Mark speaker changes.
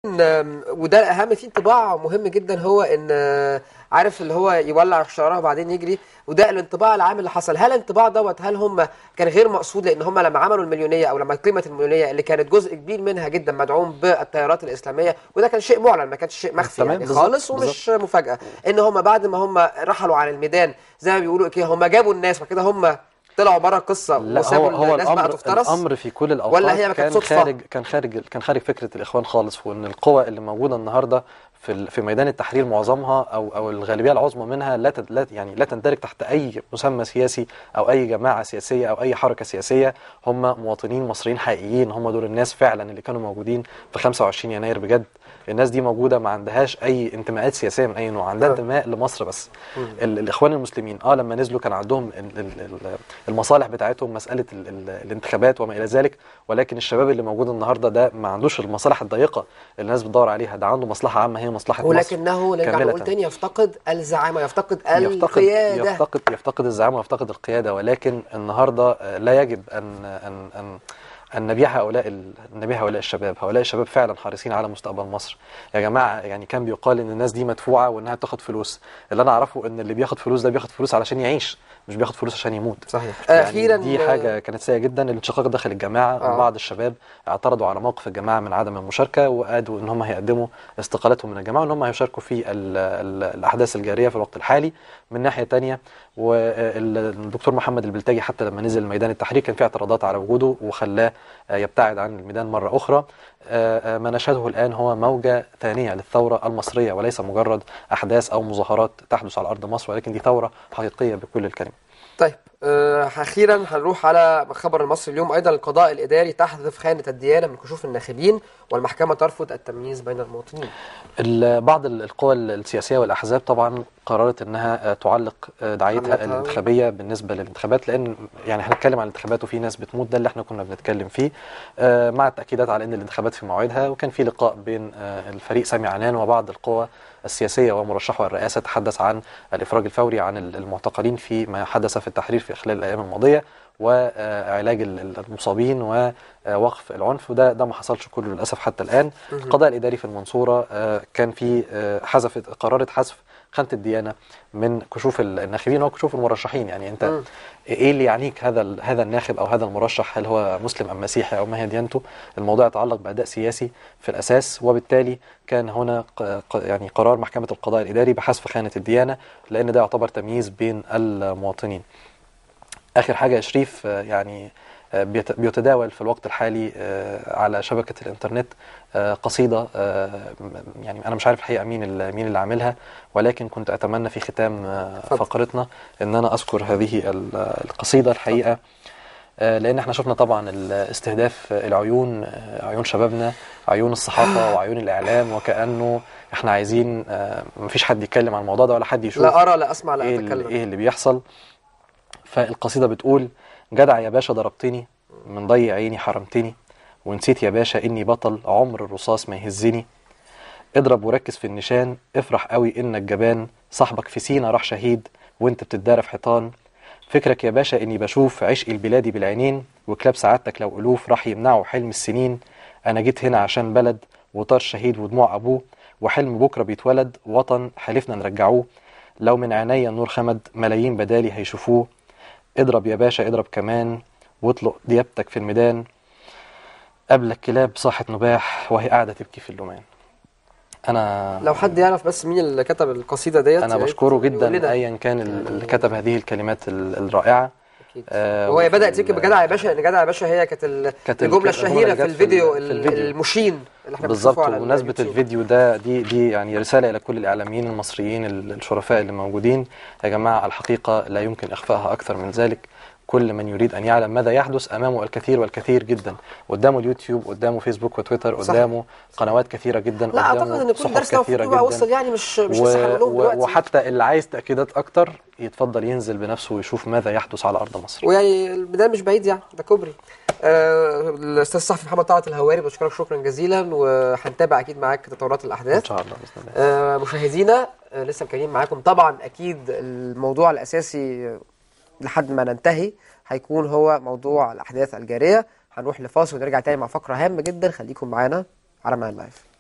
Speaker 1: آم، وده الاهم في انطباع مهم جدا هو ان آه، عارف اللي هو يولع الشراره وبعدين يجري وده الانطباع العام اللي حصل هل الانطباع دوت هل هم كان غير مقصود لان هم لما عملوا المليونيه او لما قيمه المليونيه اللي كانت جزء كبير منها جدا مدعوم بالتيارات الاسلاميه وده كان شيء معلن ما كانش شيء مخفي
Speaker 2: تمام،
Speaker 1: يعني
Speaker 2: بالظبط،
Speaker 1: خالص ومش مفاجاه ان هم بعد ما هم رحلوا عن الميدان زي ما بيقولوا كده هم جابوا الناس وكده هم طلعوا بره القصه
Speaker 2: لا
Speaker 1: وسابوا
Speaker 2: هو هو
Speaker 1: الناس بقى
Speaker 2: الامر
Speaker 1: تفترس
Speaker 2: الامر في كل الاوقات
Speaker 1: ولا هي ما كانت
Speaker 2: كان
Speaker 1: صدفة؟
Speaker 2: خارج كان خارج كان خارج فكره الاخوان خالص وان القوى اللي موجوده النهارده في ال- في ميدان التحرير معظمها او او الغالبيه العظمى منها لا تد- لا يعني لا تندرج تحت اي مسمى سياسي او اي جماعه سياسيه او اي حركه سياسيه هم مواطنين مصريين حقيقيين هم دول الناس فعلا اللي كانوا موجودين في 25 يناير بجد الناس دي موجوده ما عندهاش اي انتماءات سياسيه من اي نوع عندها
Speaker 1: آه.
Speaker 2: انتماء لمصر بس ال- الاخوان المسلمين اه لما نزلوا كان عندهم ال- ال- ال- المصالح بتاعتهم مساله ال- ال- الانتخابات وما الى ذلك ولكن الشباب اللي موجود النهارده ده ما عندوش المصالح الضيقه اللي الناس بتدور عليها ده عنده مصلحه عامه هي مصلحه مصر
Speaker 1: ولكنه نرجع
Speaker 2: كاملة.
Speaker 1: نقول تاني يفتقد الزعامه يفتقد
Speaker 2: يفتقد
Speaker 1: القياده
Speaker 2: يفتقد يفتقد الزعامه ويفتقد القياده ولكن النهارده آه، لا يجب ان ان ان ان نبيع هؤلاء ال- نبيع هؤلاء الشباب، هؤلاء الشباب فعلا حريصين على مستقبل مصر. يا جماعه يعني كان بيقال ان الناس دي مدفوعه وانها بتاخد فلوس، اللي انا اعرفه ان اللي بياخد فلوس ده بياخد فلوس علشان يعيش، مش بياخد فلوس عشان يموت.
Speaker 1: صحيح
Speaker 2: يعني
Speaker 1: اخيرا
Speaker 2: دي حاجه كانت سيئه جدا الانشقاق داخل الجماعه
Speaker 1: آه.
Speaker 2: وبعض الشباب اعترضوا على موقف الجماعه من عدم المشاركه وقالوا ان هم هيقدموا استقالتهم من الجماعه وان هم هيشاركوا في ال ال الاحداث الجاريه في الوقت الحالي من ناحيه تانية والدكتور محمد البلتاجي حتى لما نزل ميدان التحرير كان في اعتراضات على وجوده وخلاه آه، يبتعد عن الميدان مره اخرى آه، آه، ما نشهده الان هو موجه ثانيه للثوره المصريه وليس مجرد احداث او مظاهرات تحدث على ارض مصر ولكن دي ثوره حقيقيه بكل الكلمه
Speaker 1: طيب آه، اخيرا هنروح على خبر المصري اليوم ايضا القضاء الاداري تحذف خانه الديانه من كشوف الناخبين والمحكمه ترفض التمييز بين المواطنين
Speaker 2: ال- بعض ال- القوى السياسيه والاحزاب طبعا قررت انها آه، تعلق آه، دعايتها
Speaker 1: عملتها.
Speaker 2: الانتخابيه بالنسبه للانتخابات لان يعني هنتكلم عن الانتخابات وفي ناس بتموت ده اللي احنا كنا بنتكلم فيه آه، مع التاكيدات على ان الانتخابات في موعدها وكان في لقاء بين آه، الفريق سامي عنان وبعض القوى السياسيه ومرشحه الرئاسه تحدث عن الافراج الفوري عن ال- المعتقلين في ما حدث في التحرير في خلال الايام الماضيه وعلاج ال- ال- المصابين ووقف العنف وده ده ما حصلش كله للاسف حتى الان القضاء الاداري في المنصوره آه، كان في آه، حذفت قررت حذف خانه الديانه من كشوف ال- الناخبين وكشوف المرشحين يعني انت
Speaker 1: مم.
Speaker 2: ايه اللي يعنيك هذا ال- هذا الناخب او هذا المرشح هل هو مسلم ام مسيحي او ما هي ديانته الموضوع يتعلق باداء سياسي في الاساس وبالتالي كان هنا ق- ق- يعني قرار محكمه القضاء الاداري بحذف خانه الديانه لان ده يعتبر تمييز بين المواطنين اخر حاجه يا شريف آه، يعني آه، بيت- بيتداول في الوقت الحالي آه، على شبكه الانترنت آه، قصيده آه، م- يعني انا مش عارف الحقيقه مين اللي- مين اللي عاملها ولكن كنت اتمنى في ختام آه،
Speaker 1: اتفضل.
Speaker 2: فقرتنا ان انا اذكر هذه ال- القصيده الحقيقه آه، لان احنا شفنا طبعا ال- استهداف العيون آه، عيون شبابنا عيون الصحافه وعيون الاعلام وكانه احنا عايزين آه، مفيش حد يتكلم عن الموضوع ده ولا حد يشوف
Speaker 1: لا ارى لا اسمع لا
Speaker 2: ايه, ال-
Speaker 1: اتكلم
Speaker 2: ايه اللي بيحصل فالقصيده بتقول جدع يا باشا ضربتني من ضي عيني حرمتني ونسيت يا باشا اني بطل عمر الرصاص ما يهزني اضرب وركز في النشان افرح قوي انك جبان صاحبك في سينا راح شهيد وانت بتتدارى في حيطان فكرك يا باشا اني بشوف عشق البلادي بالعينين وكلاب سعادتك لو الوف راح يمنعوا حلم السنين انا جيت هنا عشان بلد وطار شهيد ودموع ابوه وحلم بكره بيتولد وطن حلفنا نرجعوه لو من عينيا النور خمد ملايين بدالي هيشوفوه اضرب يا باشا اضرب كمان واطلق ديابتك في الميدان قبلك كلاب صاحت نباح وهي قاعده تبكي في اللومان انا
Speaker 1: لو حد يعرف بس مين اللي كتب القصيده ديت
Speaker 2: انا
Speaker 1: يا ريت
Speaker 2: بشكره
Speaker 1: يقول
Speaker 2: جدا
Speaker 1: لنا.
Speaker 2: ايا كان ال- اللي كتب هذه الكلمات ال- الرائعه
Speaker 1: أكيد.
Speaker 2: آه،
Speaker 1: هو هي
Speaker 2: وفي
Speaker 1: بدات تكتب
Speaker 2: ال-
Speaker 1: جدع يا باشا ان جدع يا باشا هي كانت ال-
Speaker 2: كانت
Speaker 1: الجمله
Speaker 2: الجملة
Speaker 1: الشهيره
Speaker 2: اللي
Speaker 1: في
Speaker 2: جت في
Speaker 1: الفيديو
Speaker 2: ال- في
Speaker 1: ال-
Speaker 2: الفيديو.
Speaker 1: المشين اللي احنا
Speaker 2: بالظبط
Speaker 1: بنشوفه على
Speaker 2: وبمناسبه
Speaker 1: اليوتيوب.
Speaker 2: الفيديو ده دي دي يعني رساله الى كل الاعلاميين المصريين ال- الشرفاء اللي موجودين يا جماعه الحقيقه لا يمكن اخفائها اكثر من ذلك كل من يريد ان يعلم ماذا يحدث امامه الكثير والكثير جدا قدامه اليوتيوب قدامه فيسبوك وتويتر
Speaker 1: صح.
Speaker 2: قدامه قنوات كثيره جدا
Speaker 1: لا اعتقد
Speaker 2: قدامه
Speaker 1: ان كل
Speaker 2: صحف
Speaker 1: درس لو
Speaker 2: كثيره
Speaker 1: بقى
Speaker 2: جدا
Speaker 1: وصل يعني مش مش
Speaker 2: و...
Speaker 1: لسه هنقول لهم
Speaker 2: و...
Speaker 1: دلوقتي
Speaker 2: وحتى اللي عايز تاكيدات اكتر يتفضل ينزل بنفسه ويشوف ماذا يحدث على ارض مصر
Speaker 1: ويعني البدايه مش بعيد يعني ده كوبري آه الاستاذ الصحفي محمد طلعت الهواري بشكرك شكرا جزيلا وهنتابع اكيد معاك تطورات
Speaker 2: ان
Speaker 1: الاحداث
Speaker 2: شاء الله باذن الله
Speaker 1: آه مشاهدينا آه لسه مكملين معاكم طبعا اكيد الموضوع الاساسي آه، لحد ما ننتهي هيكون هو موضوع الاحداث الجاريه هنروح لفاصل ونرجع تاني مع فقره هامه جدا خليكم معانا على مان لايف